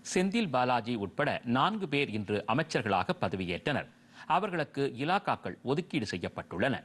செந்தில் பாலாஜி உட்பட நான்கு பேர் இன்று அமைச்சர்களாக பதவியேற்றனர் அவர்களுக்கு இலாக்காக்கள் ஒதுக்கீடு செய்யப்பட்டுள்ளன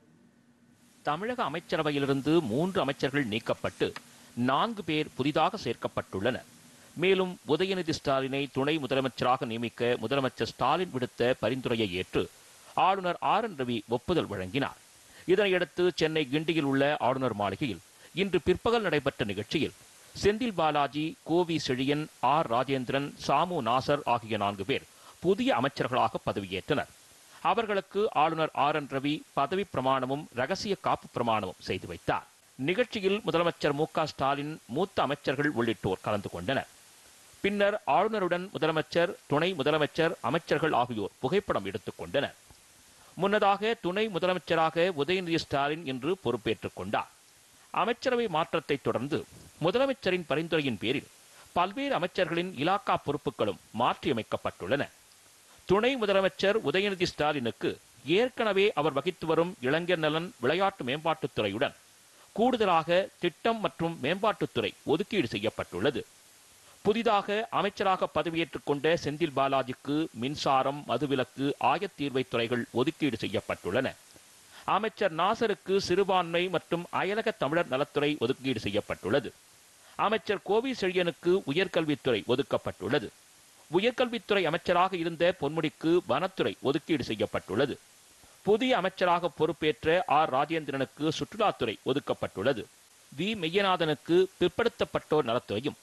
தமிழக அமைச்சரவையிலிருந்து மூன்று அமைச்சர்கள் நீக்கப்பட்டு நான்கு பேர் புதிதாக சேர்க்கப்பட்டுள்ளனர் மேலும் உதயநிதி ஸ்டாலினை துணை முதலமைச்சராக நியமிக்க முதலமைச்சர் ஸ்டாலின் விடுத்த பரிந்துரையை ஏற்று ஆளுநர் ஆர் என் ரவி ஒப்புதல் வழங்கினார் இதனையடுத்து சென்னை கிண்டியில் உள்ள ஆளுநர் மாளிகையில் இன்று பிற்பகல் நடைபெற்ற நிகழ்ச்சியில் செந்தில் பாலாஜி கோவி செழியன் ஆர் ராஜேந்திரன் சாமு நாசர் ஆகிய நான்கு பேர் புதிய அமைச்சர்களாக பதவியேற்றனர் அவர்களுக்கு ஆளுநர் ஆர் என் ரவி பதவி பிரமாணமும் ரகசிய காப்பு பிரமாணமும் செய்து வைத்தார் நிகழ்ச்சியில் முதலமைச்சர் மு க ஸ்டாலின் மூத்த அமைச்சர்கள் உள்ளிட்டோர் கலந்து கொண்டனர் பின்னர் ஆளுநருடன் முதலமைச்சர் துணை முதலமைச்சர் அமைச்சர்கள் ஆகியோர் புகைப்படம் எடுத்துக் கொண்டனர் முன்னதாக துணை முதலமைச்சராக உதயநிதி ஸ்டாலின் இன்று பொறுப்பேற்றுக் கொண்டார் அமைச்சரவை மாற்றத்தை தொடர்ந்து முதலமைச்சரின் பரிந்துரையின் பேரில் பல்வேறு அமைச்சர்களின் இலாக்கா பொறுப்புகளும் மாற்றியமைக்கப்பட்டுள்ளன துணை முதலமைச்சர் உதயநிதி ஸ்டாலினுக்கு ஏற்கனவே அவர் வகித்து வரும் இளைஞர் நலன் விளையாட்டு மேம்பாட்டுத் துறையுடன் கூடுதலாக திட்டம் மற்றும் மேம்பாட்டுத்துறை ஒதுக்கீடு செய்யப்பட்டுள்ளது புதிதாக அமைச்சராக பதவியேற்றுக் கொண்ட செந்தில் பாலாஜிக்கு மின்சாரம் மதுவிலக்கு ஆயத்தீர்வை துறைகள் ஒதுக்கீடு செய்யப்பட்டுள்ளன அமைச்சர் நாசருக்கு சிறுபான்மை மற்றும் அயலக தமிழர் நலத்துறை ஒதுக்கீடு செய்யப்பட்டுள்ளது அமைச்சர் கோவி செழியனுக்கு உயர்கல்வித்துறை ஒதுக்கப்பட்டுள்ளது உயர்கல்வித்துறை அமைச்சராக இருந்த பொன்முடிக்கு வனத்துறை ஒதுக்கீடு செய்யப்பட்டுள்ளது புதிய அமைச்சராக பொறுப்பேற்ற ஆர் ராஜேந்திரனுக்கு சுற்றுலாத்துறை ஒதுக்கப்பட்டுள்ளது வி மெய்யநாதனுக்கு பிற்படுத்தப்பட்டோர் நலத்துறையும்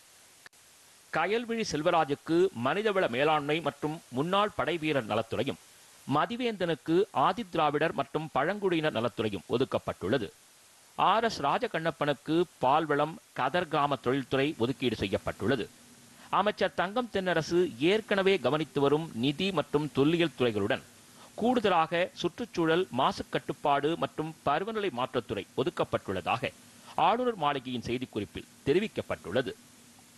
கயல்விழி செல்வராஜுக்கு மனிதவள மேலாண்மை மற்றும் முன்னாள் படைவீரர் நலத்துறையும் மதிவேந்தனுக்கு ஆதிதிராவிடர் மற்றும் பழங்குடியினர் நலத்துறையும் ஒதுக்கப்பட்டுள்ளது ஆர் எஸ் ராஜகண்ணப்பனுக்கு பால்வளம் கதர் கிராம தொழில்துறை ஒதுக்கீடு செய்யப்பட்டுள்ளது அமைச்சர் தங்கம் தென்னரசு ஏற்கனவே கவனித்து வரும் நிதி மற்றும் தொல்லியல் துறைகளுடன் கூடுதலாக சுற்றுச்சூழல் மாசு கட்டுப்பாடு மற்றும் பருவநிலை மாற்றத்துறை ஒதுக்கப்பட்டுள்ளதாக ஆளுநர் மாளிகையின் செய்திக்குறிப்பில் தெரிவிக்கப்பட்டுள்ளது